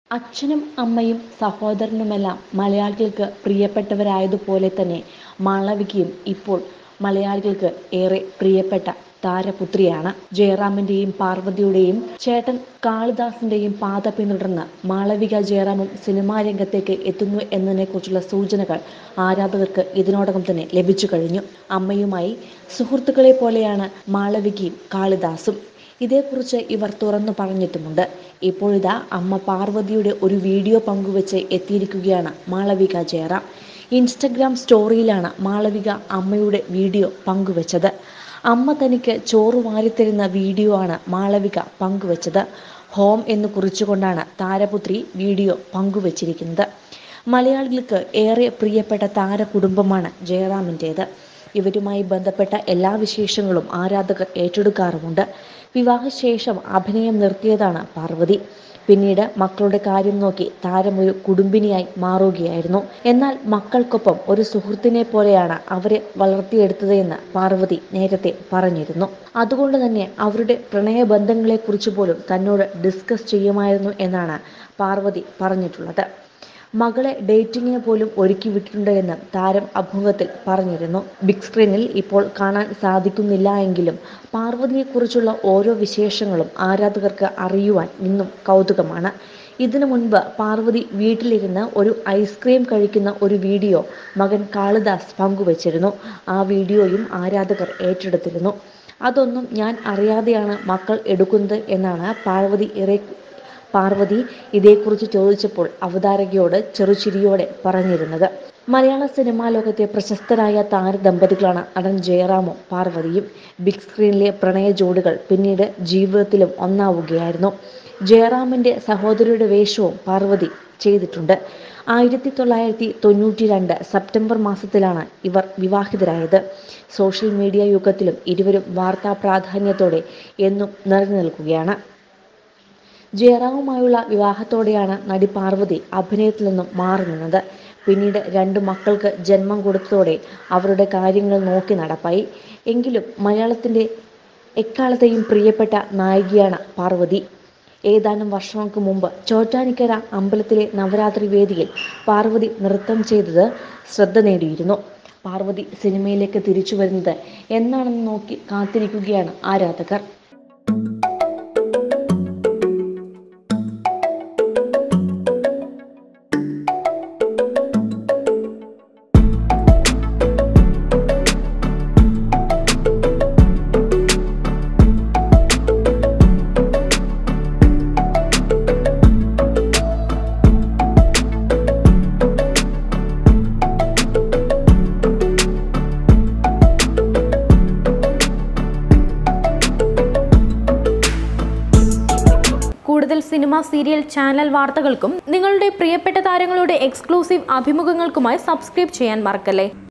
അച്ഛനും അമ്മയും സഹോദരനുമെല്ലാം മലയാളികൾക്ക് പ്രിയപ്പെട്ടവരായതുപോലെ തന്നെ മാളവികയും ഇപ്പോൾ മലയാളികൾക്ക് ഏറെ പ്രിയപ്പെട്ട താരപുത്രിയാണ് ജയറാമിന്റെയും പാർവതിയുടെയും ചേട്ടൻ കാളിദാസിന്റെയും പാത പിന്തുടർന്ന് മാളവിക ജയറാമും സിനിമാ രംഗത്തേക്ക് എത്തുന്നു എന്നതിനെക്കുറിച്ചുള്ള സൂചനകൾ ആരാധകർക്ക് ഇതിനോടകം തന്നെ ലഭിച്ചു കഴിഞ്ഞു അമ്മയുമായി സുഹൃത്തുക്കളെ പോലെയാണ് മാളവികയും കാളിദാസും ഇതേക്കുറിച്ച് ഇവർ തുറന്നു പറഞ്ഞിട്ടുമുണ്ട് ഇപ്പോഴിതാ അമ്മ പാർവതിയുടെ ഒരു വീഡിയോ പങ്കുവച്ച് എത്തിയിരിക്കുകയാണ് മാളവിക ജയറാം ഇൻസ്റ്റഗ്രാം സ്റ്റോറിയിലാണ് മാളവിക അമ്മയുടെ വീഡിയോ പങ്കുവച്ചത് അമ്മ തനിക്ക് ചോറ് വാരിത്തരുന്ന വീഡിയോ ആണ് മാളവിക പങ്കുവച്ചത് ഹോം എന്ന് കുറിച്ചുകൊണ്ടാണ് താരപുത്രി വീഡിയോ പങ്കുവച്ചിരിക്കുന്നത് മലയാളികൾക്ക് ഏറെ പ്രിയപ്പെട്ട താരകുടുംബമാണ് ജയറാമിൻ്റേത് ഇവരുമായി ബന്ധപ്പെട്ട എല്ലാ വിശേഷങ്ങളും ആരാധകർ ഏറ്റെടുക്കാറുമുണ്ട് വിവാഹശേഷം അഭിനയം നിർത്തിയതാണ് പാർവതി പിന്നീട് മക്കളുടെ കാര്യം നോക്കി താരം ഒരു കുടുംബിനിയായി മാറുകയായിരുന്നു എന്നാൽ മക്കൾക്കൊപ്പം ഒരു സുഹൃത്തിനെ പോലെയാണ് അവരെ വളർത്തിയെടുത്തത് എന്ന് പാർവതി നേരത്തെ പറഞ്ഞിരുന്നു അതുകൊണ്ട് തന്നെ അവരുടെ പ്രണയബന്ധങ്ങളെക്കുറിച്ച് പോലും തന്നോട് ഡിസ്കസ് ചെയ്യുമായിരുന്നു എന്നാണ് പാർവതി പറഞ്ഞിട്ടുള്ളത് മകളെ ഡേറ്റിങ്ങിന് പോലും ഒരുക്കി വിട്ടിട്ടുണ്ട് എന്ന് താരം അഭിമുഖത്തിൽ പറഞ്ഞിരുന്നു ബിഗ് സ്ക്രീനിൽ ഇപ്പോൾ കാണാൻ സാധിക്കുന്നില്ല എങ്കിലും പാർവതിയെക്കുറിച്ചുള്ള ഓരോ വിശേഷങ്ങളും ആരാധകർക്ക് അറിയുവാൻ ഇന്നും കൗതുകമാണ് ഇതിനു മുൻപ് പാർവതി വീട്ടിലിരുന്ന് ഒരു ഐസ്ക്രീം കഴിക്കുന്ന ഒരു വീഡിയോ മകൻ കാളിദാസ് പങ്കുവച്ചിരുന്നു ആ വീഡിയോയും ആരാധകർ ഏറ്റെടുത്തിരുന്നു അതൊന്നും ഞാൻ അറിയാതെയാണ് മക്കൾ എടുക്കുന്നത് എന്നാണ് പാർവതി ഏറെ പാർവതി ഇതേക്കുറിച്ച് ചോദിച്ചപ്പോൾ അവതാരകയോട് ചെറുചിരിയോടെ പറഞ്ഞിരുന്നത് മലയാള സിനിമാ ലോകത്തെ പ്രശസ്തരായ താരദമ്പതികളാണ് നടൻ ജയറാമും പാർവതിയും ബിഗ് സ്ക്രീനിലെ പ്രണയ ജോഡികൾ പിന്നീട് ജീവിതത്തിലും ഒന്നാവുകയായിരുന്നു ജയറാമിന്റെ സഹോദരിയുടെ വേഷവും പാർവതി ചെയ്തിട്ടുണ്ട് ആയിരത്തി തൊള്ളായിരത്തി തൊണ്ണൂറ്റി രണ്ട് സെപ്റ്റംബർ മാസത്തിലാണ് ഇവർ വിവാഹിതരായത് സോഷ്യൽ മീഡിയ യുഗത്തിലും ഇരുവരും വാർത്താ പ്രാധാന്യത്തോടെ എന്നും നിറഞ്ഞു നിൽക്കുകയാണ് ജയറാമുമായുള്ള വിവാഹത്തോടെയാണ് നടി പാർവതി അഭിനയത്തിൽ നിന്നും മാറി നിന്നത് പിന്നീട് രണ്ട് മക്കൾക്ക് ജന്മം കൊടുത്തതോടെ അവരുടെ കാര്യങ്ങൾ നോക്കി നടപ്പായി എങ്കിലും മലയാളത്തിൻ്റെ എക്കാലത്തെയും പ്രിയപ്പെട്ട നായികയാണ് പാർവതി ഏതാനും വർഷങ്ങൾക്ക് മുമ്പ് ചോറ്റാനിക്കര അമ്പലത്തിലെ നവരാത്രി വേദിയിൽ പാർവതി നൃത്തം ചെയ്തത് ശ്രദ്ധ നേടിയിരുന്നു പാർവതി സിനിമയിലേക്ക് തിരിച്ചു വരുന്നത് എന്നാണെന്ന് നോക്കി കാത്തിരിക്കുകയാണ് ആരാധകർ കൂടുതൽ സിനിമ സീരിയൽ ചാനൽ വാർത്തകൾക്കും നിങ്ങളുടെ പ്രിയപ്പെട്ട താരങ്ങളുടെ എക്സ്ക്ലൂസീവ് അഭിമുഖങ്ങൾക്കുമായി സബ്സ്ക്രൈബ് ചെയ്യാൻ മറക്കല്ലേ